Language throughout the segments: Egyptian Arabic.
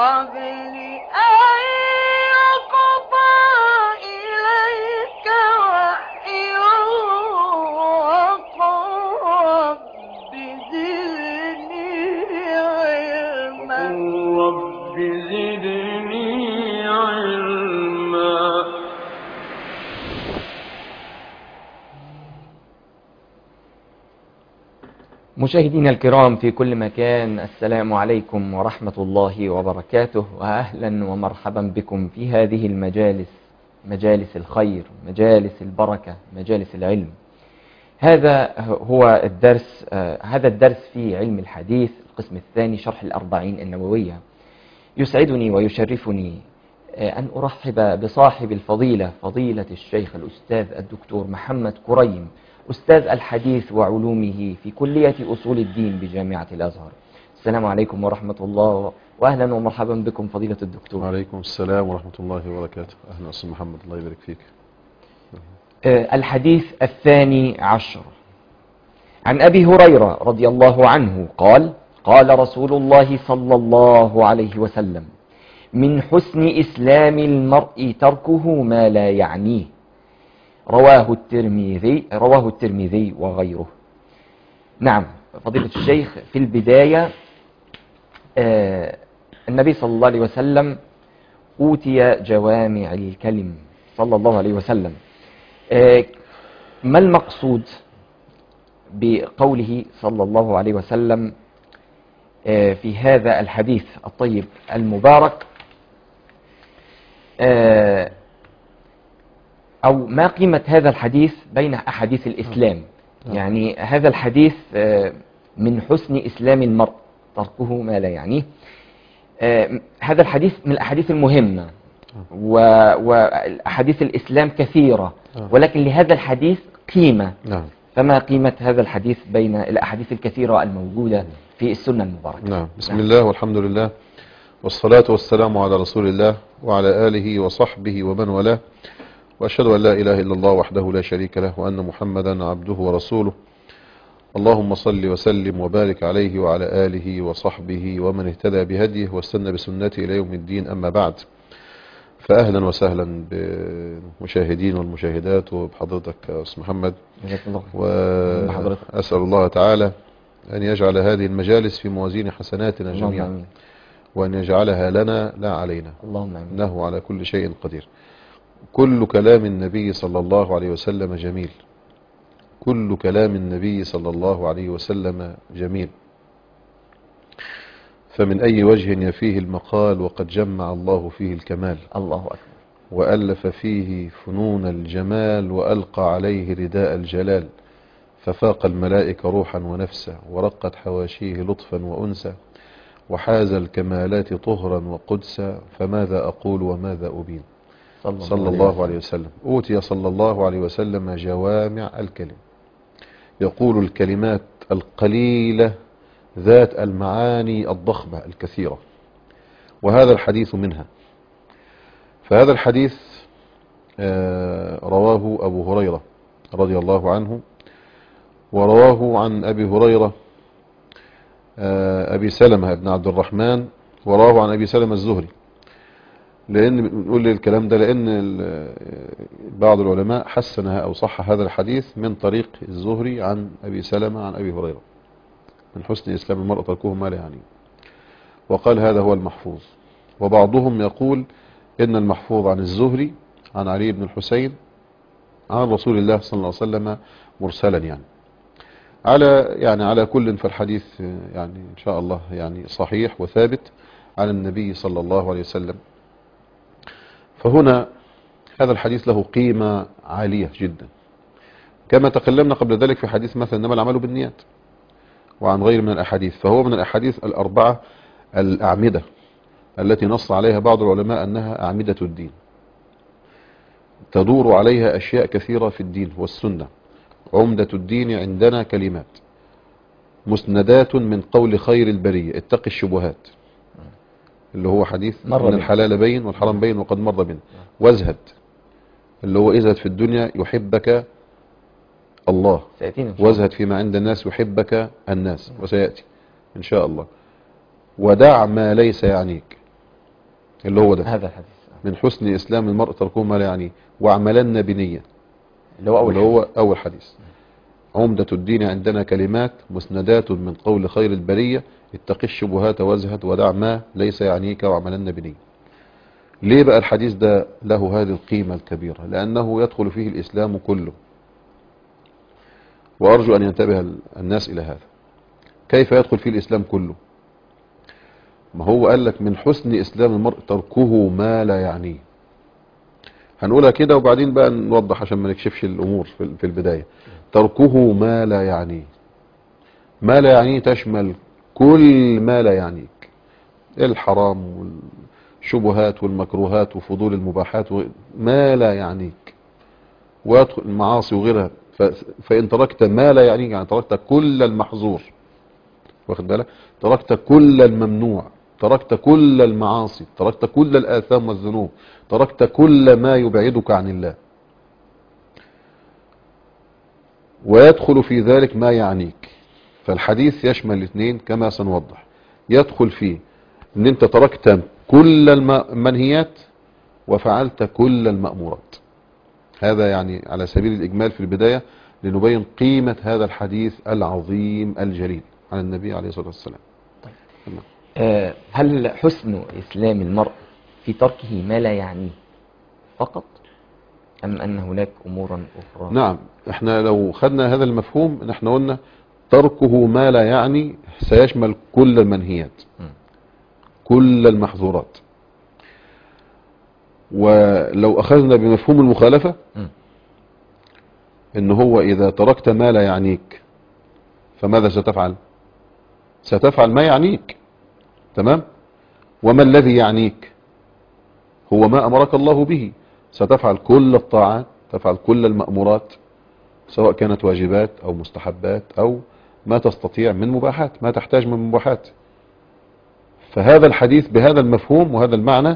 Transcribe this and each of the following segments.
قبل أن يقضى إليك وحيه وقل رب زدني علما رب زدني علما مشاهدينا الكرام في كل مكان السلام عليكم ورحمة الله وبركاته وأهلا ومرحبا بكم في هذه المجالس مجالس الخير مجالس البركة مجالس العلم هذا هو الدرس آه، هذا الدرس في علم الحديث القسم الثاني شرح الأربعين النووية يسعدني ويشرفني آه، أن أرحب بصاحب الفضيلة فضيلة الشيخ الأستاذ الدكتور محمد كريم أستاذ الحديث وعلومه في كلية أصول الدين بجامعة الأزهر السلام عليكم ورحمة الله وأهلا ومرحبا بكم فضيلة الدكتور وعليكم السلام ورحمة الله وبركاته أهلا أستاذ محمد الله يبارك فيك آه، الحديث الثاني عشر عن أبي هريرة رضي الله عنه قال قال رسول الله صلى الله عليه وسلم من حسن إسلام المرء تركه ما لا يعنيه رواه الترمذي رواه الترمذي وغيره نعم فضيلة الشيخ في البداية آه، النبي صلى الله عليه وسلم أوتي جوامع الكلم صلى الله عليه وسلم آه، ما المقصود بقوله صلى الله عليه وسلم آه، في هذا الحديث الطيب المبارك آه، أو ما قيمة هذا الحديث بين أحاديث الإسلام نعم. يعني هذا الحديث آه، من حسن إسلام المرء تركه ما لا يعنيه آه، هذا الحديث من الأحاديث المهمة و- وأحاديث الإسلام كثيرة نعم. ولكن لهذا الحديث قيمة نعم فما قيمة هذا الحديث بين الأحاديث الكثيرة الموجودة في السنة المباركة نعم بسم الله والحمد لله والصلاة والسلام على رسول الله وعلى آله وصحبه ومن والاه وأشهد أن لا إله إلا الله وحده لا شريك له وأن محمدا عبده ورسوله اللهم صل وسلم وبارك عليه وعلى آله وصحبه ومن اهتدى بهديه واستنى بسنته إلى يوم الدين أما بعد فأهلا وسهلا بالمشاهدين والمشاهدات وبحضرتك يا أستاذ محمد جزاك الله خير. بحضرتك. وأسأل الله تعالى أن يجعل هذه المجالس في موازين حسناتنا اللهم جميعا آمين وأن يجعلها لنا لا علينا اللهم آمين إنه على كل شيء قدير كل كلام النبي صلى الله عليه وسلم جميل كل كلام النبي صلى الله عليه وسلم جميل فمن أي وجه يفيه المقال وقد جمع الله فيه الكمال الله أكبر وألف فيه فنون الجمال وألقى عليه رداء الجلال ففاق الملائكة روحا ونفسا ورقت حواشيه لطفا وأنسا وحاز الكمالات طهرا وقدسا فماذا أقول وماذا أبين صلى الله عليه وسلم أوتي صلى الله عليه وسلم جوامع الكلم يقول الكلمات القليلة ذات المعاني الضخمة الكثيرة وهذا الحديث منها فهذا الحديث آه، رواه أبو هريرة رضي الله عنه ورواه عن أبي هريرة آه، أبي سلمة بن عبد الرحمن ورواه عن أبي سلمة الزهري لأن بنقول الكلام ده لأن ال- بعض العلماء حسنها أو صح هذا الحديث من طريق الزهري عن أبي سلمة عن أبي هريرة من حسن إسلام المرء تركه ما لا يعني وقال هذا هو المحفوظ وبعضهم يقول إن المحفوظ عن الزهري عن علي بن الحسين عن رسول الله صلى الله عليه وسلم مرسلا يعني على يعني على كل فالحديث يعني إن شاء الله يعني صحيح وثابت عن النبي صلى الله عليه وسلم فهنا هذا الحديث له قيمة عالية جدا كما تكلمنا قبل ذلك في حديث مثلا إنما الأعمال بالنيات وعن غير من الأحاديث فهو من الأحاديث الأربعة الأعمدة التي نص عليها بعض العلماء أنها أعمدة الدين تدور عليها أشياء كثيرة في الدين والسنة عمدة الدين عندنا كلمات مسندات من قول خير البرية اتق الشبهات اللي هو حديث مر من بنا. الحلال بين والحرام بين وقد مر بنا وازهد اللي هو ازهد في الدنيا يحبك الله سيأتينا إن شاء الله. وازهد فيما عند الناس يحبك الناس وسيأتي إن شاء الله ودع ما ليس يعنيك اللي هو ده هذا الحديث من حسن إسلام المرء تركه ما لا يعنيه وعملن بنية اللي هو أول اللي هو أول حديث عمدة الدين عندنا كلمات مسندات من قول خير البرية اتق الشبهات وازهد ودع ما ليس يعنيك وعملن بنية ليه بقى الحديث ده له هذه القيمة الكبيرة لأنه يدخل فيه الإسلام كله وأرجو أن ينتبه الناس إلى هذا كيف يدخل فيه الإسلام كله ما هو قال لك من حسن إسلام المرء تركه ما لا يعنيه هنقولها كده وبعدين بقى نوضح عشان ما نكشفش الأمور في في البداية تركه ما لا يعنيه ما لا يعنيه تشمل كل ما لا يعنيك الحرام والشبهات والمكروهات وفضول المباحات و- ما لا يعنيك ويدخل المعاصي وغيرها ف- فإن تركت ما لا يعنيك يعني تركت كل المحظور واخد بالك تركت كل الممنوع تركت كل المعاصي تركت كل الآثام والذنوب تركت كل ما يبعدك عن الله ويدخل في ذلك ما يعنيك فالحديث يشمل الاثنين كما سنوضح يدخل فيه ان انت تركت كل الم- المنهيات وفعلت كل المأمورات هذا يعني على سبيل الإجمال في البداية لنبين قيمة هذا الحديث العظيم الجليل عن النبي عليه الصلاة والسلام آه، هل حسن إسلام المرء في تركه ما لا يعنيه فقط أم أن هناك أمورا أخرى نعم احنا لو خدنا هذا المفهوم ان احنا قلنا تركه ما لا يعني سيشمل كل المنهيات م. كل المحظورات ولو اخذنا بمفهوم المخالفة م. ان هو اذا تركت ما لا يعنيك فماذا ستفعل ستفعل ما يعنيك تمام وما الذي يعنيك هو ما امرك الله به ستفعل كل الطاعات تفعل كل المأمورات سواء كانت واجبات او مستحبات او ما تستطيع من مباحات ما تحتاج من مباحات فهذا الحديث بهذا المفهوم وهذا المعنى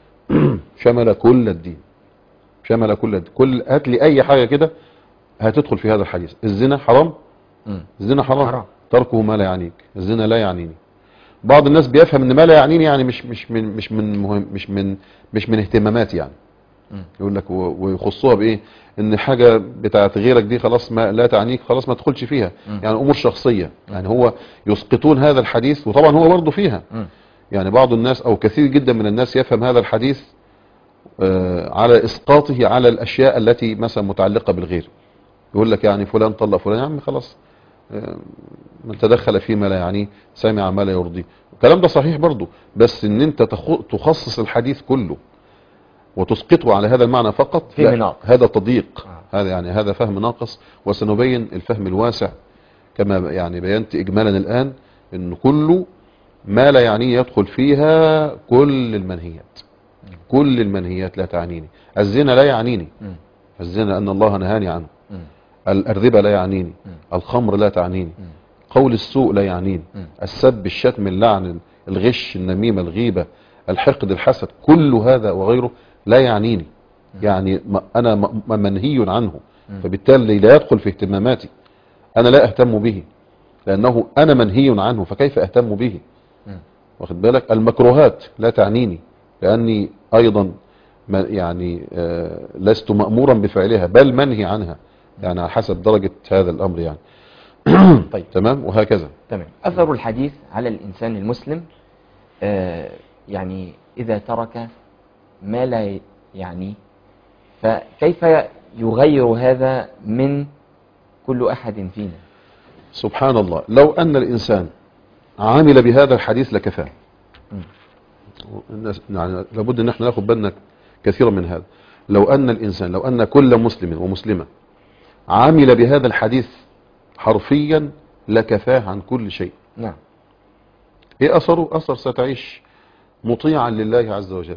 شمل كل الدين شمل كل الدين كل هات لي اي حاجة كده هتدخل في هذا الحديث الزنا حرام م. الزنا حرام, حرام. تركه ما لا يعنيك الزنا لا يعنيني بعض الناس بيفهم ان ما لا يعنيني يعني مش مش من مش من مهم مش من مش من اهتماماتي يعني م. يقول لك و- ويخصوها بايه ان حاجه بتاعت غيرك دي خلاص ما لا تعنيك خلاص ما تدخلش فيها م. يعني امور شخصيه يعني هو يسقطون هذا الحديث وطبعا هو برضه فيها م. يعني بعض الناس او كثير جدا من الناس يفهم هذا الحديث آه، على اسقاطه على الاشياء التي مثلا متعلقه بالغير يقول لك يعني فلان طلق فلان يا عم خلاص آه، من تدخل فيما لا يعنيه سمع ما لا يرضيه الكلام ده صحيح برضه بس ان انت تخ- تخصص الحديث كله وتسقطه على هذا المعنى فقط فهم لا، ناقص. هذا تضييق آه. هذا يعني هذا فهم ناقص وسنبين الفهم الواسع كما يعني بينت اجمالا الان ان كله ما لا يعنيه يدخل فيها كل المنهيات كل المنهيات لا تعنيني الزنا لا يعنيني م. الزنا ان الله نهاني عنه م. الربا لا يعنيني م. الخمر لا تعنيني م. قول السوء لا يعنيني م. السب الشتم اللعن الغش النميمة الغيبة الحقد الحسد كل هذا وغيره لا يعنيني يعني ما- أنا م- م- منهي عنه م. فبالتالي لا يدخل في اهتماماتي أنا لا أهتم به لأنه أنا منهي عنه فكيف أهتم به م. واخد بالك المكروهات لا تعنيني لأني أيضا ما يعني آه، لست مأمورا بفعلها بل منهي عنها يعني على حسب درجة هذا الأمر يعني طيب تمام وهكذا تمام أثر الحديث على الإنسان المسلم آه، يعني إذا ترك ما لا يعني فكيف يغير هذا من كل أحد فينا سبحان الله لو أن الإنسان عمل بهذا الحديث لكفاه م. الناس- يعني لابد أن احنا ناخد بالنا كثيرا من هذا لو أن الإنسان لو أن كل مسلم ومسلمة عمل بهذا الحديث حرفيا لكفاه عن كل شيء نعم ايه اثره اثر ستعيش مطيعا لله عز وجل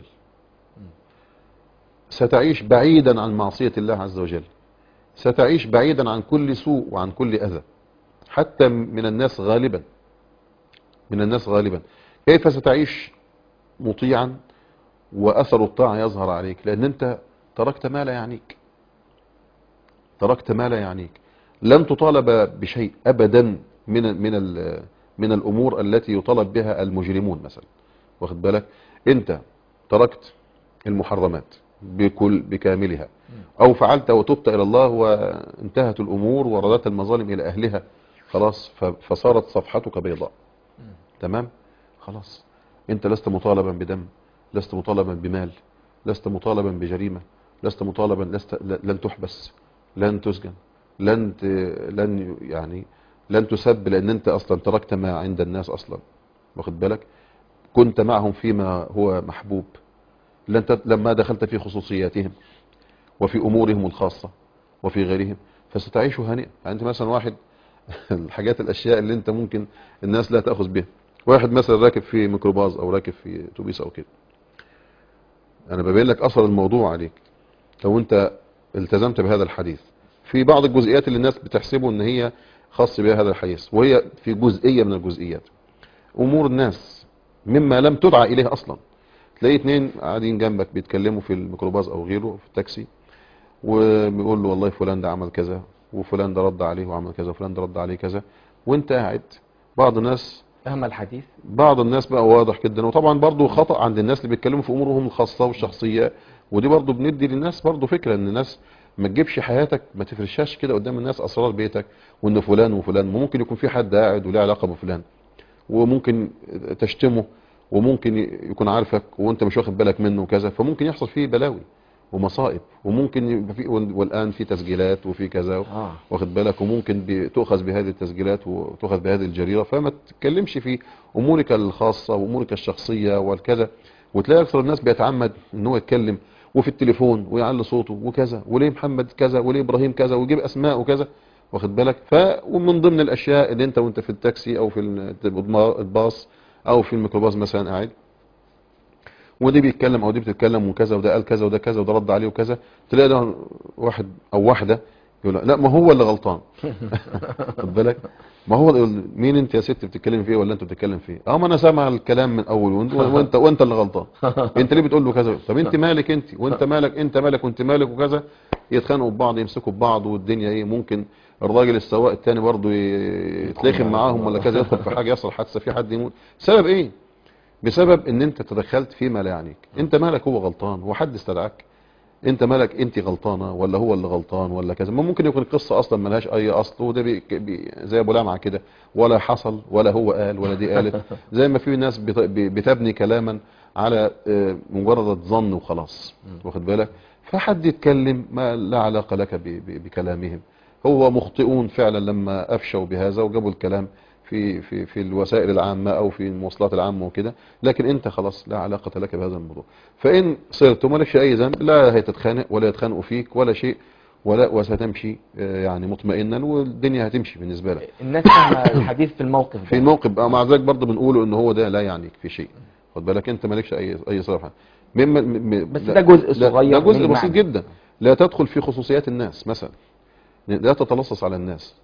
ستعيش بعيدا عن معصية الله عز وجل ستعيش بعيدا عن كل سوء وعن كل اذى حتى من الناس غالبا من الناس غالبا كيف ستعيش مطيعا واثر الطاعة يظهر عليك لان انت تركت ما لا يعنيك تركت ما لا يعنيك لن تطالب بشيء ابدا من من ال- من الامور التي يطالب بها المجرمون مثلا واخد بالك انت تركت المحرمات بكل بكاملها او فعلت وتبت الى الله وانتهت الامور وردت المظالم الى اهلها خلاص ف- فصارت صفحتك بيضاء تمام خلاص انت لست مطالبا بدم لست مطالبا بمال لست مطالبا بجريمة لست مطالبا لست ل- لن تحبس لن تسجن لن ت... لن يعني لن تسب لان انت اصلا تركت ما عند الناس اصلا واخد بالك كنت معهم فيما هو محبوب لن ت... لما دخلت في خصوصياتهم وفي امورهم الخاصة وفي غيرهم فستعيش هانئا يعني انت مثلا واحد الحاجات الاشياء اللي انت ممكن الناس لا تاخذ بها واحد مثلا راكب في ميكروباص او راكب في اتوبيس او كده انا ببين لك اثر الموضوع عليك لو انت التزمت بهذا الحديث في بعض الجزئيات اللي الناس بتحسبه ان هي خاص بها هذا الحديث وهي في جزئية من الجزئيات امور الناس مما لم تدعى اليه اصلا تلاقي اتنين قاعدين جنبك بيتكلموا في الميكروباص او غيره في التاكسي وبيقول له والله فلان ده عمل كذا وفلان ده رد عليه وعمل كذا وفلان ده رد عليه كذا وانت قاعد بعض الناس فهم الحديث بعض الناس بقى واضح جدا وطبعا برضو خطأ عند الناس اللي بيتكلموا في امورهم الخاصة والشخصية ودي برضو بندي للناس برضو فكرة ان الناس ما تجيبش حياتك ما تفرشهاش كده قدام الناس اسرار بيتك وان فلان وفلان ممكن يكون في حد قاعد وله علاقة بفلان وممكن تشتمه وممكن يكون عارفك وانت مش واخد بالك منه وكذا فممكن يحصل فيه بلاوي ومصائب وممكن يبقى في والان في تسجيلات وفي كذا آه. واخد بالك وممكن ب- تؤخذ بهذه التسجيلات وتؤخذ بهذه الجريرة فما تتكلمش في امورك الخاصة وامورك الشخصية والكذا وتلاقي اكثر الناس بيتعمد ان هو يتكلم وفي التليفون ويعلي صوته وكذا وليه محمد كذا وليه ابراهيم كذا ويجيب اسماء وكذا واخد بالك ف ومن ضمن الاشياء اللي انت وانت في التاكسي او في ال- الباص او في الميكروباص مثلا قاعد ودي بيتكلم او دي بتتكلم وكذا وده قال كذا وده كذا وده رد عليه وكذا تلاقي ده واحد او واحده يقول لا ما هو اللي غلطان خد بالك ما هو يقول مين انت يا ست بتتكلم فيه ولا انت بتتكلم فيه اه ما انا سامع الكلام من اول وانت وانت, وانت اللي غلطان انت ليه بتقول له كذا طب انت مالك انت وانت مالك انت مالك وانت مالك وكذا يتخانقوا ببعض يمسكوا ببعض والدنيا ايه ممكن الراجل السواق التاني برضه يتلخم معاهم ولا كذا يدخل في حاجه يحصل حادثه في حد يموت سبب ايه بسبب ان انت تدخلت فيما لا يعنيك انت مالك هو غلطان هو حد استدعاك انت مالك انت غلطانه ولا هو اللي غلطان ولا كذا ما ممكن يكون القصه اصلا ملهاش اي اصل وده بي بي زي ابو لمعه كده ولا حصل ولا هو قال ولا دي قالت زي ما في ناس بت- بي- بتبني كلاما على آه، مجرد ظن وخلاص واخد بالك فحد يتكلم ما لا علاقه لك ب- ب- بكلامهم هو مخطئون فعلا لما افشوا بهذا وجابوا الكلام في في في الوسائل العامه او في المواصلات العامه وكده لكن انت خلاص لا علاقه لك بهذا الموضوع فان صرت ومالكش اي ذنب لا هتتخانق ولا يتخانقوا فيك ولا شيء ولا وستمشي آه، يعني مطمئنا والدنيا هتمشي بالنسبه لك الناس فاهمة الحديث في الموقف في ده. الموقف بقى مع ذلك برضه بنقوله ان هو ده لا يعنيك في شيء خد بالك انت مالكش اي اي صرف مما م- م- بس لا- ده جزء لا- صغير ده من جزء المعنى. بسيط جدا لا تدخل في خصوصيات الناس مثلا لا تتلصص على الناس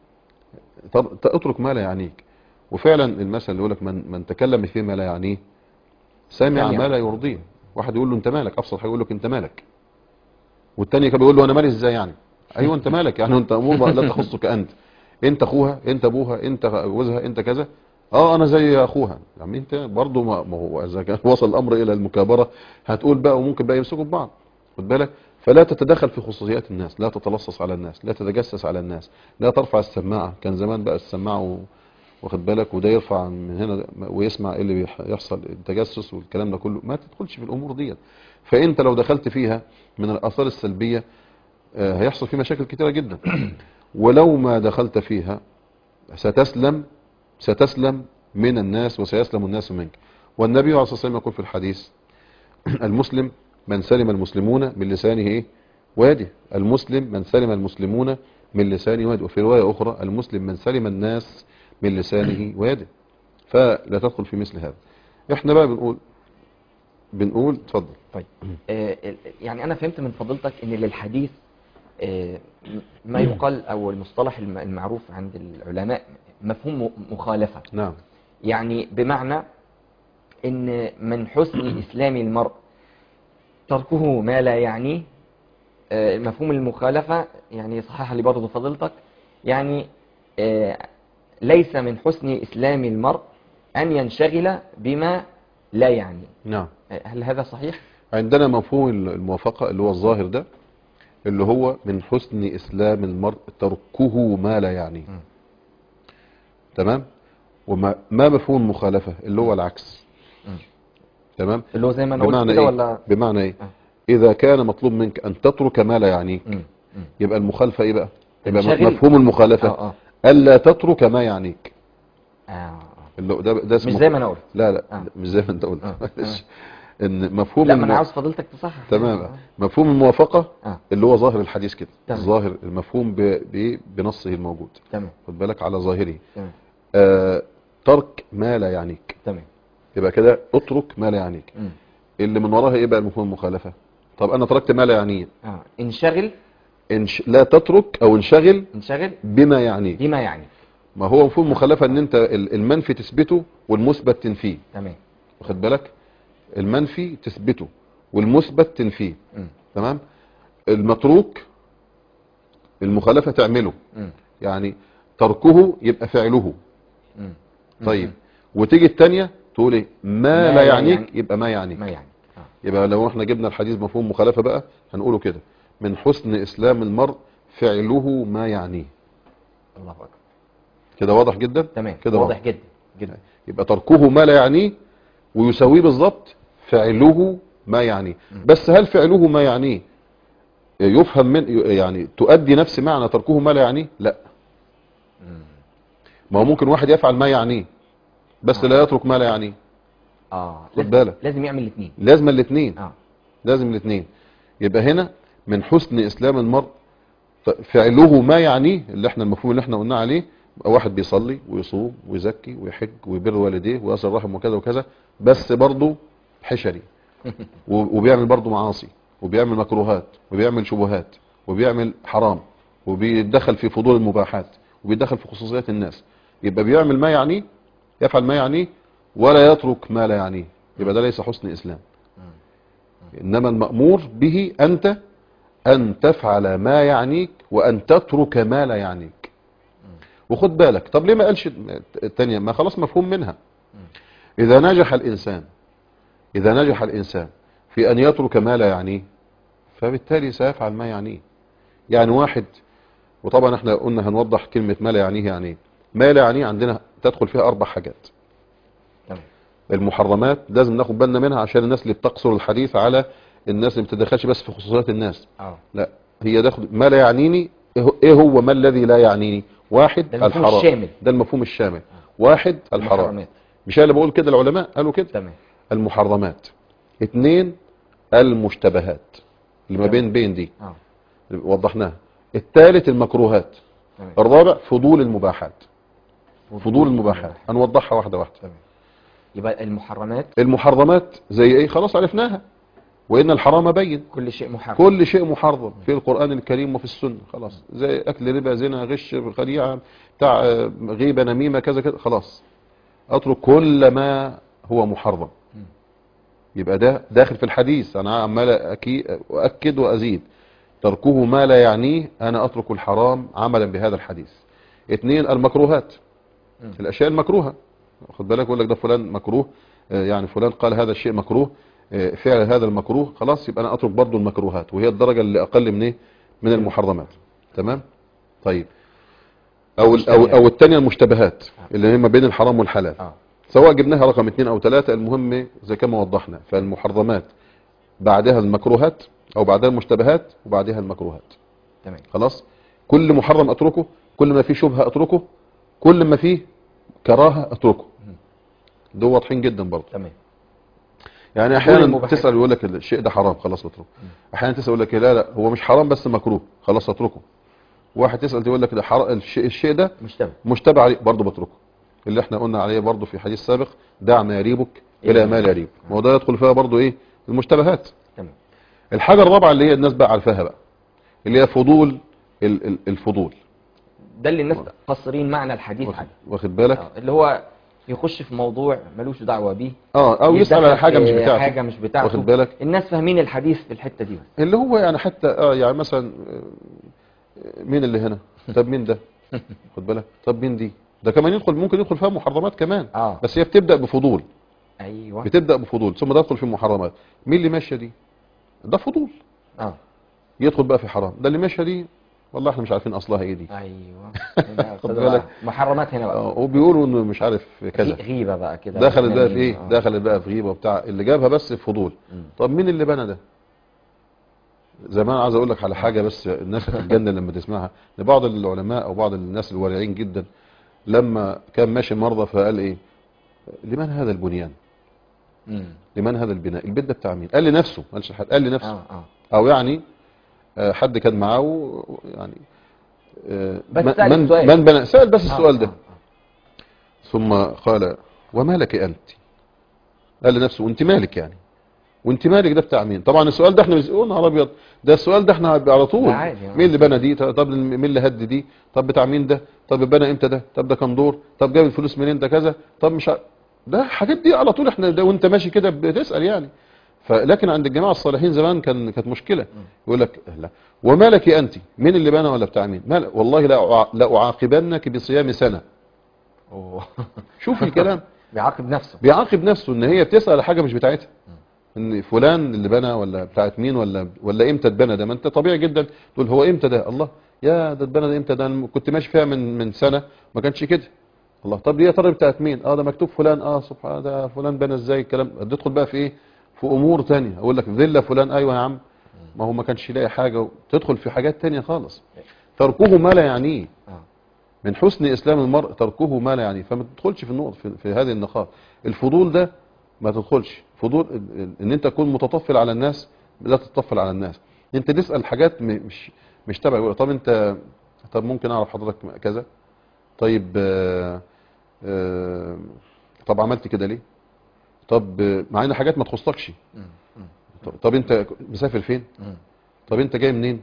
طب اترك ما لا يعنيك وفعلا المثل اللي يقول لك من من تكلم فيما لا يعنيه سمع سمع. ما لا يرضيه واحد يقول له انت مالك ابسط حاجه يقول لك انت مالك والتاني كان بيقول له انا مالي ازاي يعني ايوه انت مالك يعني انت امور لا تخصك انت انت اخوها انت ابوها انت جوزها انت كذا اه انا زي اخوها يعني انت برضه ما ما هو اذا كان وصل الامر الى المكابره هتقول بقى وممكن بقى يمسكوا ببعض خد بالك فلا تتدخل في خصوصيات الناس لا تتلصص على الناس لا تتجسس على الناس لا ترفع السماعه كان زمان بقى السماعه و... واخد بالك وده يرفع من هنا ويسمع ايه اللي بيح- يحصل التجسس والكلام ده كله ما تدخلش في الامور ديت فانت لو دخلت فيها من الاثار السلبيه آه، هيحصل فيه مشاكل كتيره جدا ولو ما دخلت فيها ستسلم ستسلم من الناس وسيسلم الناس منك والنبي عليه الصلاه والسلام يقول في الحديث المسلم من سلم المسلمون من لسانه ايه ويده المسلم من سلم المسلمون من لسانه ويده وفي روايه اخرى المسلم من سلم الناس من لسانه ويده فلا تدخل في مثل هذا احنا بقى بنقول بنقول اتفضل طيب آه، ال- يعني انا فهمت من فضيلتك ان للحديث آه، ما يقال او المصطلح الم- المعروف عند العلماء مفهوم م- مخالفة نعم يعني بمعنى ان من حسن اسلام المرء تركه ما لا يعنيه آه، مفهوم المخالفة يعني صحح لي برضه فضيلتك يعني آه، ليس من حسن اسلام المرء ان ينشغل بما لا يعني نعم هل هذا صحيح عندنا مفهوم الموافقة اللي هو الظاهر ده اللي هو من حسن إسلام المرء تركه ما لا يعنيه مم. تمام وما ما مفهوم المخالفة اللي هو العكس مم. تمام اللي هو زي ما انا قلت بمعنى كده إيه؟ ولا بمعنى إيه آه. إذا كان مطلوب منك أن تترك ما لا يعنيك مم. مم. يبقى المخالفة إيه بقى يبقى تنشغل. مفهوم المخالفة اه اه ألا تترك ما يعنيك اه آه. اللي هو ده ده اسمه مش زي ما انا قلت لا لا آه. مش زي ما انت قلت آه. معلش. ان مفهوم لا ما انا المو- عاوز فضيلتك تصحح تمام آه. مفهوم الموافقة اه اللي هو ظاهر الحديث كده تمام. ظاهر المفهوم ب... ب... بنصه الموجود تمام خد بالك على ظاهره تمام آه... ترك ما لا يعنيك تمام يبقى كده اترك ما لا يعنيك مم. اللي من وراها ايه بقى مفهوم المخالفة طب انا تركت ما لا يعنيه اه انشغل انش... لا تترك او انشغل انشغل بما يعنيك بما يعني ما هو مفهوم المخالفة ان انت ال- المنفي تثبته والمثبت تنفيه تمام واخد بالك المنفي تثبته والمثبت تنفيه مم. تمام المتروك المخالفة تعمله مم. يعني تركه يبقى فعله مم. طيب وتيجي التانية تقول ايه ما, ما لا لا يعنيك يعني- يبقى ما يعنيك ما يعني اه يبقى لو احنا جبنا الحديث مفهوم مخالفة بقى هنقوله كده من حسن اسلام المرء فعله ما يعنيه الله اكبر كده واضح جدا تمام كده واضح جدا جدا يبقى تركه ما لا يعنيه ويساويه بالظبط فعله ما يعنيه بس هل فعله ما يعنيه يفهم من يعني تؤدي نفس معنى تركه ما لا يعنيه لا ما هو ممكن واحد يفعل ما يعنيه بس لا يترك ما لا يعنيه اه خد لازم- بالك. لازم يعمل الاثنين لازم الاثنين اه لازم الاثنين يبقى هنا من حسن اسلام المرء ف- فعله ما يعنيه اللي احنا المفهوم اللي احنا قلنا عليه يبقى واحد بيصلي ويصوم ويزكي ويحج ويبر والديه ويصل رحم وكذا وكذا بس برضه حشري و- وبيعمل برضه معاصي وبيعمل مكروهات وبيعمل شبهات وبيعمل حرام وبيتدخل في فضول المباحات وبيتدخل في خصوصيات الناس يبقى بيعمل ما يعنيه يفعل ما يعنيه ولا يترك ما لا يعنيه يبقى ده ليس حسن اسلام انما المأمور به انت ان تفعل ما يعنيك وان تترك ما لا يعنيك وخد بالك طب ليه ما قالش التانية ما خلاص مفهوم منها اذا نجح الانسان اذا نجح الانسان في ان يترك ما لا يعنيه فبالتالي سيفعل ما يعنيه يعني واحد وطبعا احنا قلنا هنوضح كلمة ما لا يعنيه يعني ايه ما لا يعنيه عندنا تدخل فيها اربع حاجات تمام المحرمات لازم ناخد بالنا منها عشان الناس اللي بتقصر الحديث على الناس اللي بتتدخلش بس في خصوصيات الناس اه لا هي داخل ما لا يعنيني إيه هو- ايه هو ما الذي لا يعنيني واحد ده المفهوم الحرام الشامل. ده المفهوم الشامل واحد الحرام المحرمات. مش انا اللي بقول كده العلماء قالوا كده تمام المحرمات اثنين المشتبهات اللي ما تمام. بين بين دي اه وضحناها الثالث المكروهات تمام الرابع فضول المباحات فضول المباحات هنوضحها واحده واحده تمام يبقى المحرمات المحرمات زي ايه خلاص عرفناها وان الحرام بين كل شيء محرم كل شيء محرم في القرآن الكريم وفي السنة خلاص زي أكل ربا زنا غش خديعة بتاع آه، غيبة نميمة كذا كذا خلاص أترك كل ما هو محرم يبقى ده داخل في الحديث أنا عمال أكي- أؤكد وأزيد تركه ما لا يعنيه أنا أترك الحرام عملا بهذا الحديث اثنين المكروهات مم. الأشياء المكروهة خد بالك يقول لك ده فلان مكروه آه، يعني فلان قال هذا الشيء مكروه آه، فعل هذا المكروه خلاص يبقى انا اترك برضو المكروهات وهي الدرجة اللي اقل من ايه من المحرمات تمام طيب او ال- او او الثانيه المشتبهات اللي هي ما بين الحرام والحلال اه سواء جبناها رقم اثنين او ثلاثة المهم زي كما وضحنا فالمحرمات بعدها المكروهات او بعدها المشتبهات وبعدها المكروهات تمام خلاص كل محرم اتركه كل ما فيه شبهة اتركه كل ما فيه كراهة اتركه دول واضحين جدا برضه تمام يعني احيانا المباحات. تسأل يقول لك الشيء ده حرام خلاص اتركه احيانا تسأل يقول لك لا لا هو مش حرام بس مكروه خلاص اتركه واحد تسأل يقول لك ده حر... الشيء, الشيء ده مشتبه مشتبه عليه برضه بتركه اللي احنا قلنا عليه برضه في حديث سابق دع ما يريبك الى ما لا يريبك ما هو ده يدخل فيها برضه ايه المشتبهات تمام الحاجة الرابعة اللي هي الناس بقى عارفاها بقى اللي هي فضول ال- ال- الفضول ده اللي الناس قصرين معنى الحديث واخد, عنه واخد بالك آه، اللي هو يخش في موضوع ملوش دعوة بيه اه او يسأل يتدخل على حاجة مش في بتاعته حاجة مش بتاعته واخد بالك الناس فاهمين الحديث في الحتة دي بس اللي هو يعني حتى اه يعني مثلا آه، مين اللي هنا طب مين ده خد بالك طب مين دي ده كمان يدخل ممكن يدخل فيها محرمات كمان اه بس هي بتبدأ بفضول ايوه بتبدا بفضول ثم تدخل في محرمات مين اللي ماشيه دي ده فضول اه يدخل بقى في حرام ده اللي ماشيه دي والله احنا مش عارفين اصلها ايه دي ايوه هنا خد خد بالك. بالك محرمات هنا آه، بقى وبيقولوا انه مش عارف كذا غي- غيبه بقى كده دخلت بقى في نميمة، ايه آه. دخلت بقى في غيبه وبتاع اللي جابها بس في فضول مم. طب مين اللي بنى ده زمان عايز اقول لك على حاجه بس الناس هتتجنن لما تسمعها لبعض العلماء او بعض الناس الورعين جدا لما كان ماشي مرضى فقال ايه لمن هذا البنيان مم. لمن هذا البناء البيت ده بتاع مين قال لنفسه ما قالش لحد قال لنفسه اه اه او يعني آه، حد كان معاه و- يعني آه، بس من- سأل من السؤال. من بنى سأل بس آه، السؤال ده آه، آه. ثم قال وما لك انت قال لنفسه وانت مالك يعني وانت مالك ده بتاع مين طبعا السؤال ده احنا بنقول نهار ابيض ده السؤال ده احنا على طول ده عادي، آه. مين اللي بنى دي طب مين اللي هد دي طب بتاع مين ده طب بنى امتى ده طب ده كان دور طب جاب الفلوس منين ده كذا طب مش ع- ده حاجات دي على طول احنا ده وانت ماشي كده بتسال يعني فلكن عند الجماعه الصالحين زمان كان كانت مشكله يقول لك لا وما لك انت مين اللي بنى ولا بتاع مين ما ل- والله لا أع- لا اعاقبنك بصيام سنه أوه. شوف الكلام بيعاقب نفسه بيعاقب نفسه ان هي بتسال على حاجه مش بتاعتها ان فلان اللي بنى ولا بتاعت مين ولا ولا امتى اتبنى ده ما انت طبيعي جدا تقول هو امتى ده الله يا ده اتبنى ده امتى ده أنا كنت ماشي فيها من من سنه ما كانش كده الله طب دي يا ترى بتاعت مين اه ده مكتوب فلان اه سبحان ده فلان بنى ازاي الكلام تدخل بقى في ايه في امور تانية اقول لك فيلا فلان ايوه يا عم ما هو ما كانش يلاقي حاجه تدخل في حاجات تانية خالص تركه ما لا يعنيه اه من حسن اسلام المرء تركه ما لا يعني فما تدخلش في النقط في, في هذه النقاط الفضول ده ما تدخلش فضول ال- ال- ان انت تكون متطفل على الناس لا تتطفل على الناس انت تسال حاجات م- مش مش تبع يقول طب انت طب ممكن اعرف حضرتك كذا طيب آه، آه، طب عملت كده ليه طب آه، مع ان حاجات ما تخصكش مم. مم. طب, طب انت مسافر فين مم. طب انت جاي منين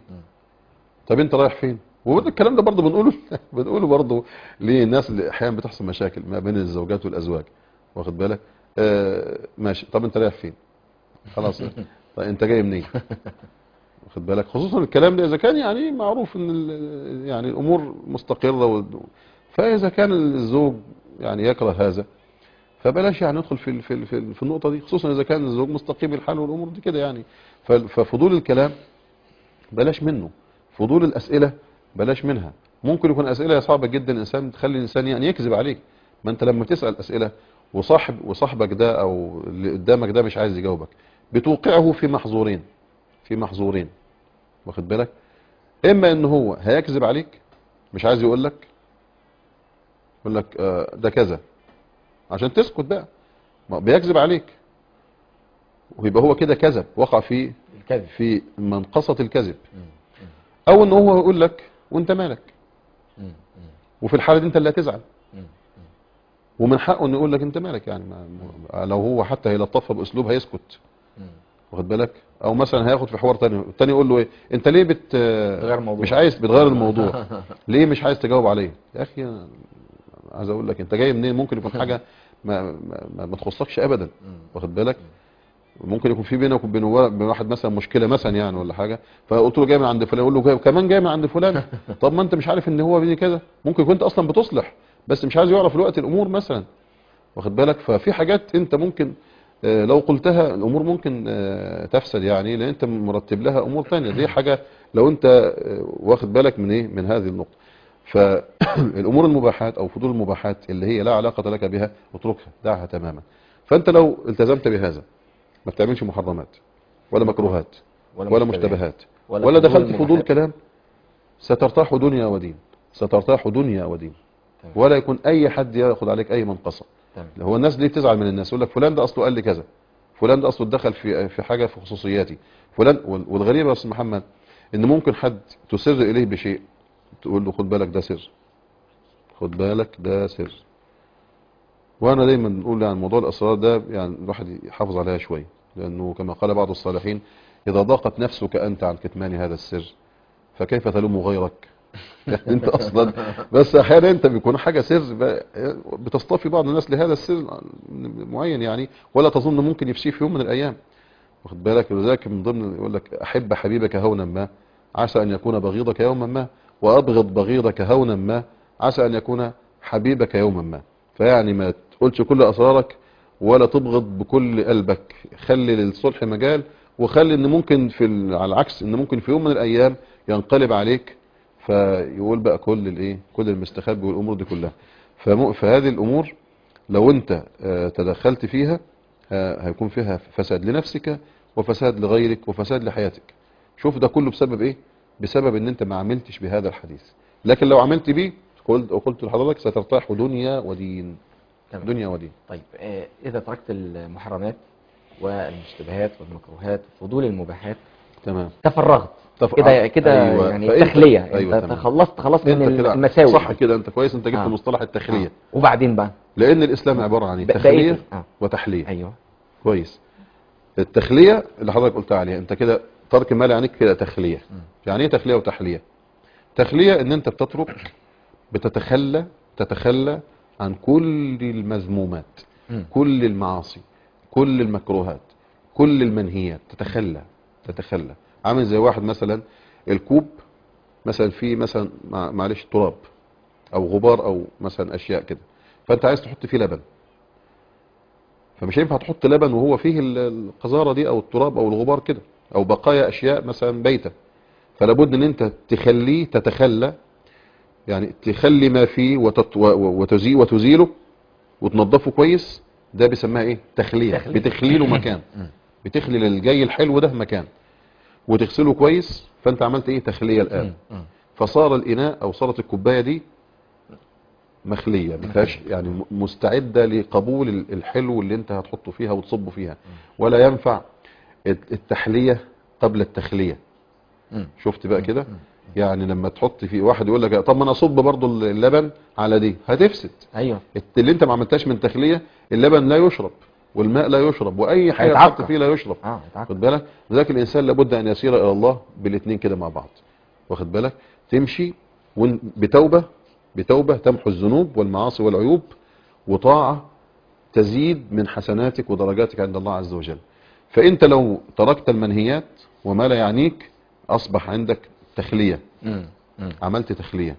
طب انت رايح فين وبرضه الكلام ده برضه بنقوله بنقوله برضه للناس اللي احيانا بتحصل مشاكل ما بين الزوجات والازواج واخد بالك آه ماشي طب انت رايح فين خلاص طب انت جاي منين واخد بالك خصوصا الكلام ده اذا كان يعني معروف ان ال- يعني الامور مستقره و... فاذا كان الزوج يعني يكره هذا فبلاش يعني ندخل في ال- في ال- في, ال- في النقطه دي خصوصا اذا كان الزوج مستقيم الحال والامور دي كده يعني ف- ففضول الكلام بلاش منه فضول الأسئلة بلاش منها ممكن يكون أسئلة صعبة جدا الإنسان تخلي الإنسان يعني يكذب عليك ما أنت لما تسأل أسئلة وصاحب وصاحبك ده أو اللي قدامك ده مش عايز يجاوبك بتوقعه في محظورين في محظورين واخد بالك إما إن هو هيكذب عليك مش عايز يقول لك يقول لك آه، ده كذا عشان تسكت بقى ما بيكذب عليك ويبقى هو كده كذب وقع في الكذب في منقصة الكذب مم. او ان هو يقول لك وانت مالك مم. مم. وفي الحالة دي انت اللي هتزعل مم. ومن حقه انه يقول لك انت مالك يعني ما ما- لو هو حتى هيلطفها باسلوب هيسكت مم. واخد بالك او مثلا هياخد في حوار تاني التاني يقول له ايه انت ليه بت بتغير الموضوع. مش عايز بتغير الموضوع ليه مش عايز تجاوب عليه يا اخي أنا عايز اقول لك انت جاي منين ممكن يكون حاجه ما ما, ما, ما تخصكش ابدا مم. واخد بالك ممكن يكون في بينك وبين وا- بين واحد مثلا مشكله مثلا يعني ولا حاجه فقلت له جاي من عند فلان يقول له جاي كمان جاي من عند فلان طب ما انت مش عارف ان هو بيني كذا ممكن يكون انت اصلا بتصلح بس مش عايز يعرف الوقت الامور مثلا واخد بالك ففي حاجات انت ممكن آه، لو قلتها الامور ممكن آه، تفسد يعني لان انت مرتب لها امور تانية دي حاجه لو انت آه، واخد بالك من ايه من هذه النقطه فالامور المباحات او فضول المباحات اللي هي لا علاقه لك بها اتركها دعها تماما فانت لو التزمت بهذا ما بتعملش محرمات ولا مكروهات ولا مشتبهات ولا ولا فضول دخلت فضول المباحات. كلام سترتاح دنيا ودين سترتاح دنيا ودين تمام. ولا يكون اي حد ياخد عليك اي منقصه تمام. هو الناس ليه بتزعل من الناس يقول لك فلان ده اصله قال لي كذا فلان ده اصله دخل في في حاجه في خصوصياتي فلان وال- والغريب يا استاذ محمد ان ممكن حد تسر اليه بشيء تقول له خد بالك ده سر خد بالك ده سر وانا دايما نقول يعني موضوع الاسرار ده يعني الواحد يحافظ عليها شويه لانه كما قال بعض الصالحين اذا ضاقت نفسك انت عن كتمان هذا السر فكيف تلوم غيرك يعني انت اصلا بس احيانا انت بيكون حاجه سر ب- بتصطفي بعض الناس لهذا السر معين يعني ولا تظن ممكن يفشيه في يوم من الايام واخد بالك ولذلك من ضمن يقول لك احب حبيبك هونا ما عسى ان يكون بغيضك يوما ما وابغض بغيضك هونا ما عسى ان يكون حبيبك يوما ما فيعني ما تقولش كل اسرارك ولا تبغض بكل قلبك خلي للصلح مجال وخلي ان ممكن في ال- على العكس ان ممكن في يوم من الايام ينقلب عليك فيقول بقى كل الايه كل المستخبي والامور دي كلها فم- فهذه الامور لو انت آه، تدخلت فيها ه- هيكون فيها فساد لنفسك وفساد لغيرك وفساد لحياتك شوف ده كله بسبب ايه بسبب ان انت ما عملتش بهذا الحديث لكن لو عملت بيه قلت وقلت لحضرتك سترتاح دنيا ودين تمام. دنيا ودين طيب آه، إذا تركت المحرمات والمشتبهات والمكروهات وفضول المباحات تمام تفرغت تف- كده كده أيوة. يعني فأنت- تخلية أيوة انت تمام. خلصت خلاص من انت كده المساوئ صح كده انت كويس انت جبت آه. مصطلح التخلية آه. وبعدين بقى لان الاسلام عبارة عن إيه؟ ب- بقية- تخلية آه. وتحلية ايوه كويس التخلية اللي حضرتك قلت عليها انت كده ترك ما لا يعنيك كده تخلية يعني ايه تخلية وتحلية تخلية ان انت بتترك بتتخلى تتخلى عن كل المذمومات مم. كل المعاصي كل المكروهات كل المنهيات تتخلى تتخلى عامل زي واحد مثلا الكوب مثلا فيه مثلا مع- معلش تراب او غبار او مثلا اشياء كده فانت عايز تحط فيه لبن فمش هينفع تحط لبن وهو فيه ال- القذارة دي او التراب او الغبار كده او بقايا اشياء مثلا بيتة فلا بد ان انت تخليه تتخلى يعني تخلي ما فيه وتت- و- و- وتزي وتزيله وتنظفه كويس ده بيسموها ايه تخليه تخلية. بتخلي له مكان بتخلي للجاي الحلو ده مكان وتغسله كويس فانت عملت ايه تخليه الان مم. مم. فصار الاناء او صارت الكوبايه دي مخليه ما فيهاش يعني م- مستعده لقبول ال- الحلو اللي انت هتحطه فيها وتصبه فيها ولا ينفع الت- التحليه قبل التخليه مم. شفت بقى كده يعني لما تحط في واحد يقول لك طب ما انا اصب برضو اللبن على دي هتفسد ايوه الت- اللي انت ما عملتهاش من تخليه اللبن لا يشرب والماء لا يشرب واي حاجه هيتعقم. تحط فيه لا يشرب اه اتعقد. خد بالك لذلك الانسان لابد ان يسير الى الله بالاثنين كده مع بعض واخد بالك تمشي ون- بتوبه بتوبه تمحو الذنوب والمعاصي والعيوب وطاعه تزيد من حسناتك ودرجاتك عند الله عز وجل فانت لو تركت المنهيات وما لا يعنيك اصبح عندك تخليه مم. مم. عملت تخليه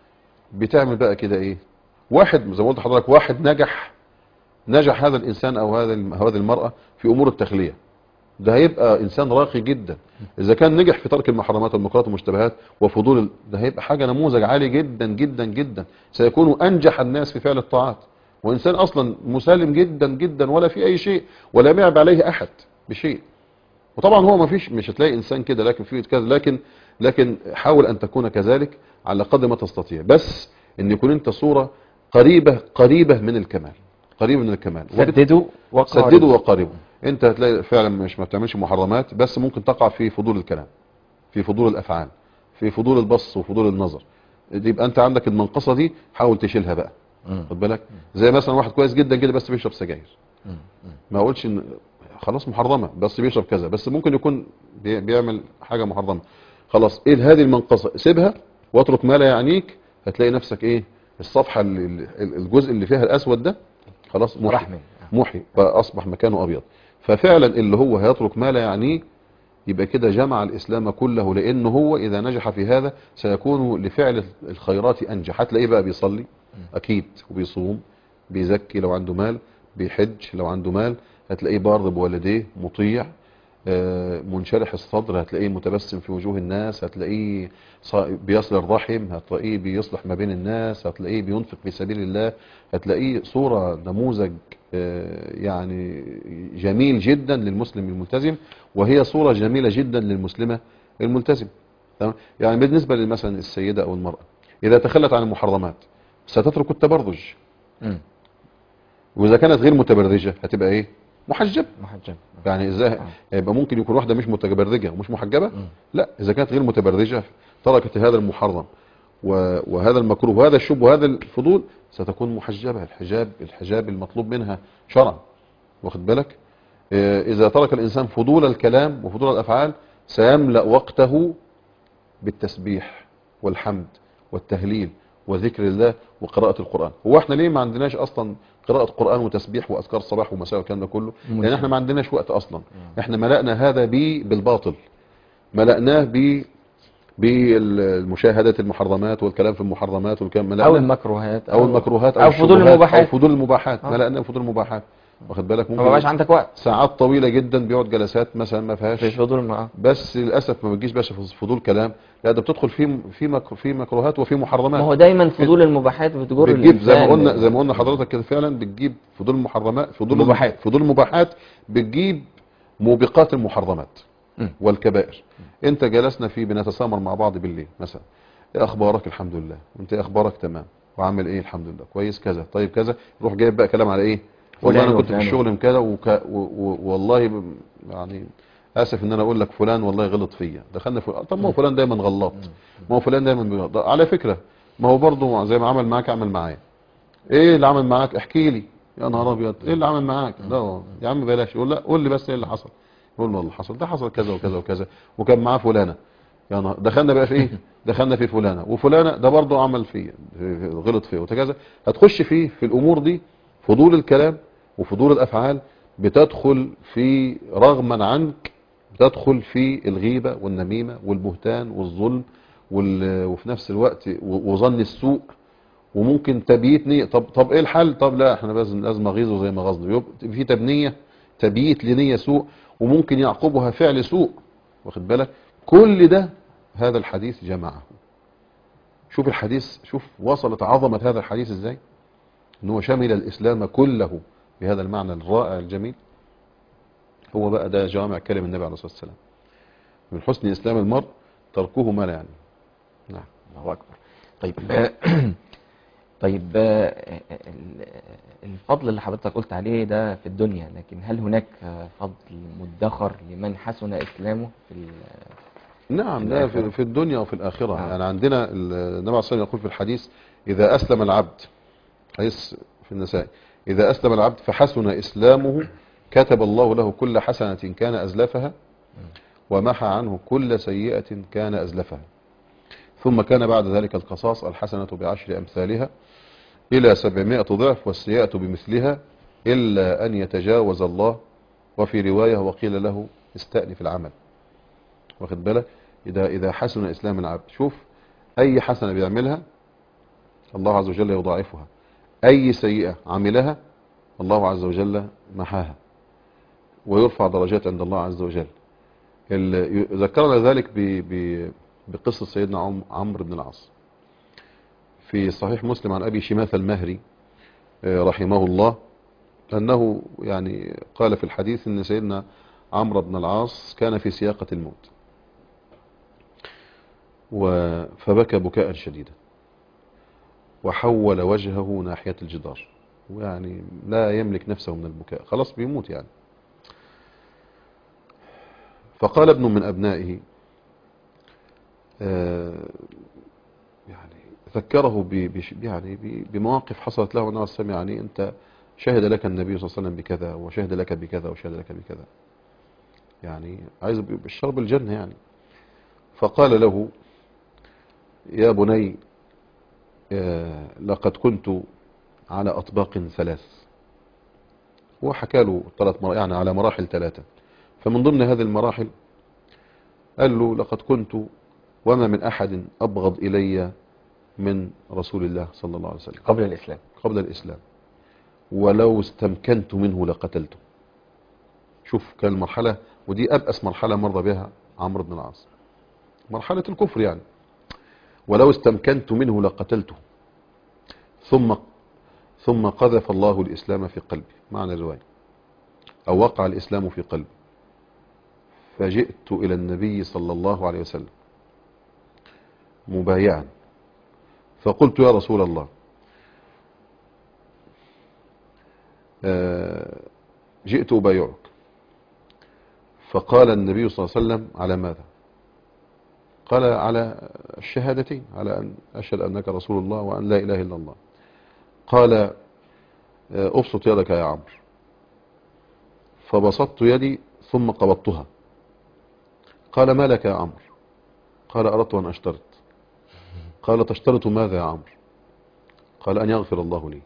بتعمل بقى كده ايه واحد زي ما قلت لحضرتك واحد نجح نجح هذا الانسان او هذا الم- هذه المراه في امور التخليه ده هيبقى انسان راقي جدا اذا كان نجح في ترك المحرمات والمنكرات والمشتبهات وفضول ال- ده هيبقى حاجه نموذج عالي جدا جدا جدا سيكون انجح الناس في فعل الطاعات وانسان اصلا مسالم جدا جدا ولا في اي شيء ولا يعب عليه احد بشيء وطبعا هو ما فيش مش هتلاقي انسان كده لكن في كذا لكن لكن حاول ان تكون كذلك على قدر ما تستطيع بس ان يكون انت صوره قريبه قريبه من الكمال قريبه من الكمال وبت- سددوا وقاربوا سددوا وقاربوا انت هتلاقي فعلا مش ما بتعملش محرمات بس ممكن تقع في فضول الكلام في فضول الافعال في فضول البص وفضول النظر يبقى انت عندك المنقصه دي حاول تشيلها بقى مم. خد بالك زي مثلا واحد كويس جدا كده بس بيشرب سجاير مم. مم. ما اقولش ان خلاص محرمه بس بيشرب كذا بس ممكن يكون بي- بيعمل حاجه محرمه خلاص ايه هذه المنقصه سيبها واترك ما لا يعنيك هتلاقي نفسك ايه الصفحه اللي ال- الجزء اللي فيها الاسود ده خلاص محي رحمة آه. محي فاصبح مكانه ابيض ففعلا اللي هو هيترك ما لا يعنيه يبقى كده جمع الاسلام كله لانه هو اذا نجح في هذا سيكون لفعل الخيرات انجح هتلاقيه بقى بيصلي اكيد وبيصوم بيزكي لو عنده مال بيحج لو عنده مال هتلاقيه بار بوالديه مطيع آه، منشرح الصدر هتلاقيه متبسم في وجوه الناس هتلاقيه صا- بيصل الرحم هتلاقيه بيصلح ما بين الناس هتلاقيه بينفق في سبيل الله هتلاقيه صورة نموذج آه، يعني جميل جدا للمسلم الملتزم وهي صورة جميلة جدا للمسلمة الملتزم تمام؟ يعني بالنسبة مثلا السيدة أو المرأة إذا تخلت عن المحرمات ستترك التبرج مم. وإذا كانت غير متبرجة هتبقى إيه محجب محجب يعني ازاي يبقى ممكن يكون واحده مش متبرجه ومش محجبه لا اذا كانت غير متبرجه تركت هذا المحرم و- وهذا المكروه وهذا الشب وهذا الفضول ستكون محجبه الحجاب الحجاب المطلوب منها شرعا واخد بالك آه، اذا ترك الانسان فضول الكلام وفضول الافعال سيملا وقته بالتسبيح والحمد والتهليل وذكر الله وقراءة القرآن هو احنا ليه ما عندناش اصلا قراءة قرآن وتسبيح واذكار صباح ومساء والكلام ده كله لان احنا ما عندناش وقت اصلا احنا ملأنا هذا بي بالباطل ملأناه ب بالمشاهدة المحرمات والكلام في المحرمات والكلام او ملأناه المكروهات او المكروهات او فضول الشبهات المباحات او فضول المباحات آه. ملأنا فضول المباحات واخد بالك فما بقاش ممكن عندك وقت ساعات طويلة جدا بيقعد جلسات مثلا ما فيهاش في فضول المرأة بس للاسف ما بتجيش باشا في فضول كلام لا ده بتدخل في في مك- في مكروهات وفي محرمات ما هو دايما فضول المباحات بتجر بتجيب زي ما الإنسان قلنا زي ما قلنا حضرتك كده فعلا بتجيب فضول المحرمات فضول مباحات. فضول المباحات بتجيب موبقات المحرمات مم. والكبائر انت جلسنا فيه بنتسامر مع بعض بالليل مثلا ايه اخبارك الحمد لله وانت إيه اخبارك تمام وعامل ايه الحمد لله كويس كذا طيب كذا روح جايب بقى كلام على ايه والله فلان انا كنت في وفلان. الشغل كذا وك... و... و... والله ب- يعني اسف ان انا اقول لك فلان والله غلط فيا دخلنا في طب ما هو فلان دايما غلط ما هو فلان دايما بيغلط على فكره ما هو برضه زي ما عمل معاك اعمل معايا ايه اللي عمل معاك احكي لي يا نهار ابيض ايه اللي عمل معاك لا يا عم بلاش يقول لا قول لي بس ايه اللي حصل يقول له اللي حصل ده حصل كذا وكذا وكذا وكان معاه فلانه يا نهار دخلنا بقى في ايه دخلنا في فلانه وفلانه ده برضه عمل فيا غلط فيا وكذا هتخش فيه في الامور دي فضول الكلام وفضول الافعال بتدخل في رغما عنك بتدخل في الغيبه والنميمه والبهتان والظلم وال- وفي نفس الوقت و- وظن السوء وممكن تبييت نية طب طب ايه الحل طب لا احنا لازم لازم اغيظه زي ما غزنا يبقى في تبنية تبييت لنية سوء وممكن يعقبها فعل سوء واخد بالك كل ده هذا الحديث جمعه شوف الحديث شوف وصلت عظمة هذا الحديث ازاي ان هو شمل الاسلام كله بهذا المعنى الرائع الجميل هو بقى ده جامع كلم النبي عليه الصلاة والسلام من حسن اسلام المرء تركه ما لا يعني نعم الله اكبر طيب طيب آه، ال- الفضل اللي حضرتك قلت عليه ده في الدنيا لكن هل هناك آه، فضل مدخر لمن حسن اسلامه في ال- نعم في لا الآخرة. في, في الدنيا وفي الآخرة آه. يعني عندنا ال- النبي عليه الصلاة والسلام يقول في الحديث إذا أسلم العبد حديث في النساء إذا أسلم العبد فحسن إسلامه كتب الله له كل حسنة كان أزلفها ومحى عنه كل سيئة كان أزلفها ثم كان بعد ذلك القصاص الحسنة بعشر أمثالها إلى سبعمائة ضعف والسيئة بمثلها إلا أن يتجاوز الله وفي رواية وقيل له استأنف العمل واخد بالك إذا إذا حسن إسلام العبد شوف أي حسنة بيعملها الله عز وجل يضاعفها أي سيئة عملها الله عز وجل محاها ويرفع درجات عند الله عز وجل ال- ذكرنا ذلك ب- ب- بقصة سيدنا عم- عمرو بن العاص في صحيح مسلم عن أبي شماث المهري آه، رحمه الله أنه يعني قال في الحديث أن سيدنا عمرو بن العاص كان في سياقة الموت و- فبكى بكاء شديدا وحول وجهه ناحية الجدار ويعني لا يملك نفسه من البكاء خلاص بيموت يعني فقال ابن من أبنائه آه، يعني ذكره ب- بش- يعني ب- بمواقف حصلت له النبي صلى الله عليه وسلم يعني أنت شهد لك النبي صلى الله عليه وسلم بكذا وشهد لك بكذا وشهد لك بكذا يعني عايز بالشرب الجنة يعني فقال له يا بني آه، لقد كنت على أطباق ثلاث هو حكى له ثلاث مراحل يعني على مراحل ثلاثة فمن ضمن هذه المراحل قال له لقد كنت وما من أحد أبغض إلي من رسول الله صلى الله عليه وسلم قبل الاسلام قبل الإسلام ولو استمكنت منه لقتلته شوف كان المرحلة ودي أبأس مرحلة مر بها عمرو بن العاص مرحلة الكفر يعني ولو استمكنت منه لقتلته ثم ثم قذف الله الإسلام في قلبي معنى الرواية أو وقع الإسلام في قلبي فجئت إلى النبي صلى الله عليه وسلم مبايعا فقلت يا رسول الله آه، جئت أبايعك فقال النبي صلى الله عليه وسلم على ماذا قال على الشهادتين على أن أشهد أنك رسول الله وأن لا إله إلا الله قال آه، أبسط يدك يا عمرو فبسطت يدي ثم قبضتها قال ما لك يا عمرو قال أردت أن أشترط قال تشترط ماذا يا عمرو قال أن يغفر الله لي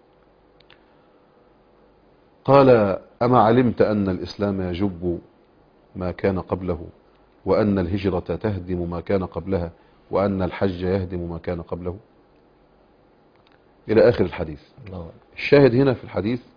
قال أما علمت أن الإسلام يجب ما كان قبله وأن الهجرة تهدم ما كان قبلها وأن الحج يهدم ما كان قبله إلى آخر الحديث الله الشاهد هنا في الحديث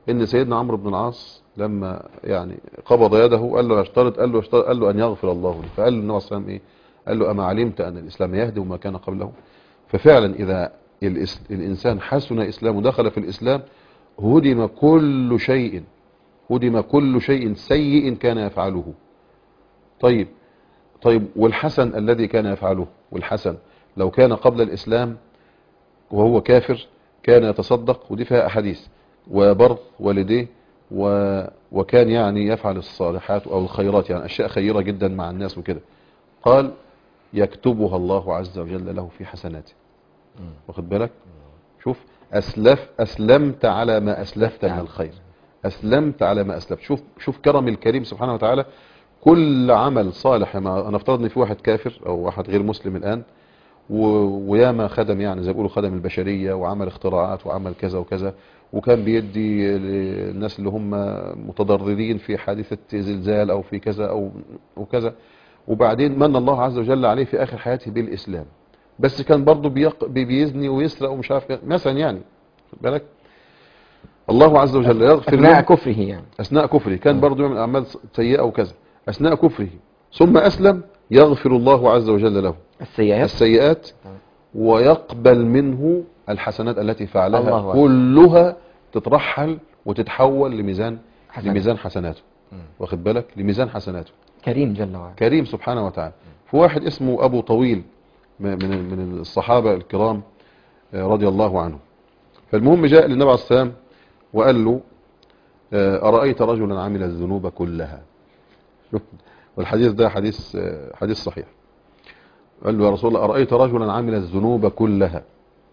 ان سيدنا عمرو بن العاص لما يعني قبض يده قال له يشترط قال له يشترط قال له ان يغفر الله لي فقال له النبي صلى الله عليه وسلم ايه قال له اما علمت ان الاسلام يهدم ما كان قبله ففعلا اذا الإس- الانسان حسن اسلامه دخل في الاسلام هدم كل شيء هدم كل شيء سيء كان يفعله طيب طيب والحسن الذي كان يفعله والحسن لو كان قبل الإسلام وهو كافر كان يتصدق ودي فيها أحاديث وبر والديه و... وكان يعني يفعل الصالحات أو الخيرات يعني أشياء خيرة جدا مع الناس وكده قال يكتبها الله عز وجل له في حسناته واخد بالك شوف أسلف أسلمت على ما أسلفت من الخير أسلمت على ما أسلفت شوف شوف كرم الكريم سبحانه وتعالى كل عمل صالح ما أنا افترض ان في واحد كافر أو واحد غير مسلم الآن و- وياما خدم يعني زي ما بيقولوا خدم البشرية وعمل اختراعات وعمل كذا وكذا وكان بيدي الناس اللي هم متضررين في حادثة زلزال أو في كذا أو وكذا وبعدين من الله عز وجل عليه في آخر حياته بالإسلام بس كان برضه بيق... بي- بيزني ويسرق ومش عارف إيه. مثلا يعني خد بالك الله عز وجل يغفر أثناء له كفره يعني أثناء كفره كان برضه يعمل أعمال سيئة وكذا أثناء كفره ثم أسلم يغفر الله عز وجل له السيئات السيئات تمام. ويقبل منه الحسنات التي الله فعلها أكبر. كلها تترحل وتتحول لميزان حسنات. لميزان حسناته مم. واخد بالك لميزان حسناته كريم جل وعلا كريم سبحانه وتعالى في واحد اسمه أبو طويل م- من من الصحابة الكرام آه، رضي الله عنهم فالمهم جاء للنبي عليه السلام وقال له آه، أرأيت رجلا عمل الذنوب كلها شوف والحديث ده حديث آه، حديث صحيح قال له يا رسول الله أرأيت رجلا عمل الذنوب كلها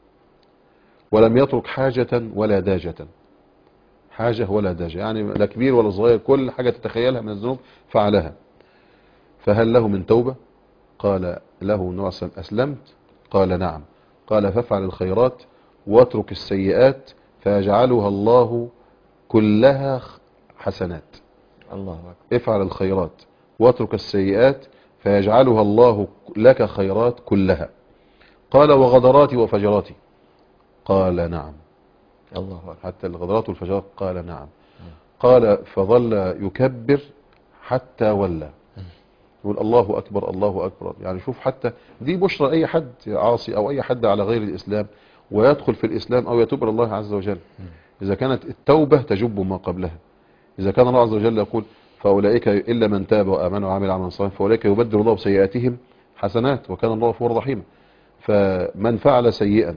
ولم يترك حاجة ولا داجة حاجة ولا داجة يعني لا كبير ولا صغير كل حاجة تتخيلها من الذنوب فعلها فهل له من توبة قال له نعسا أسلمت قال نعم قال فافعل الخيرات واترك السيئات فيجعلها الله كلها حسنات الله أكبر افعل الخيرات واترك السيئات فيجعلها الله لك خيرات كلها قال وغدراتي وفجراتي قال نعم الله أكبر حتى الغدرات والفجرات قال نعم قال فظل يكبر حتى ولى يقول الله أكبر الله أكبر يعني شوف حتى دي بشرى أي حد عاصي أو أي حد على غير الإسلام ويدخل في الإسلام أو يتوب إلى الله عز وجل إذا كانت التوبة تجب ما قبلها إذا كان الله عز وجل يقول فأولئك إلا من تاب وآمن وعمل عملا صالحا فأولئك يبدل الله سيئاتهم حسنات وكان الله غفورا رحيما فمن فعل سيئا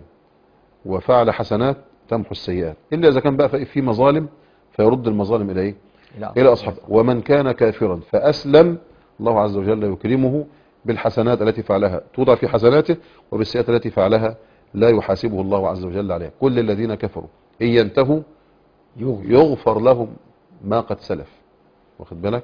وفعل حسنات تمحو السيئات إلا إذا كان بقى في مظالم فيرد المظالم إلى إيه؟ إلى أصحابه ومن كان كافرا فأسلم الله عز وجل يكرمه بالحسنات التي فعلها توضع في حسناته وبالسيئات التي فعلها لا يحاسبه الله عز وجل عليها كل الذين كفروا إن ينتهوا يغفر لهم ما قد سلف واخد بالك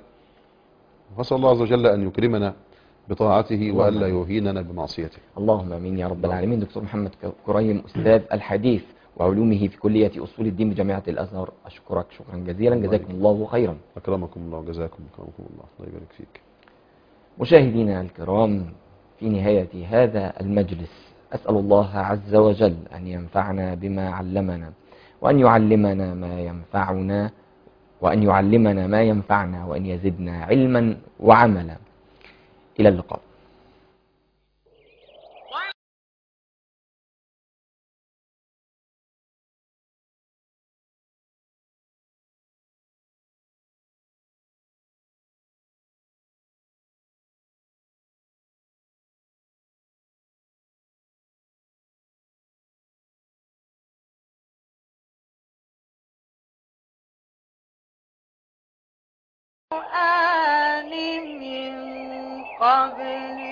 وصلى الله عز وجل أن يكرمنا بطاعته وألا يهيننا بمعصيته اللهم امين يا رب العالمين دكتور محمد كريم استاذ الحديث وعلومه في كليه اصول الدين بجامعه الازهر اشكرك شكرا جزيلا جزاكم الله خيرا أكرمكم الله وجزاكم أكرمكم الله الله يبارك فيك مشاهدينا الكرام في نهايه هذا المجلس اسال الله عز وجل ان ينفعنا بما علمنا وان يعلمنا ما ينفعنا وان يعلمنا ما ينفعنا وان يزدنا علما وعملا الى اللقاء القرآن من قبل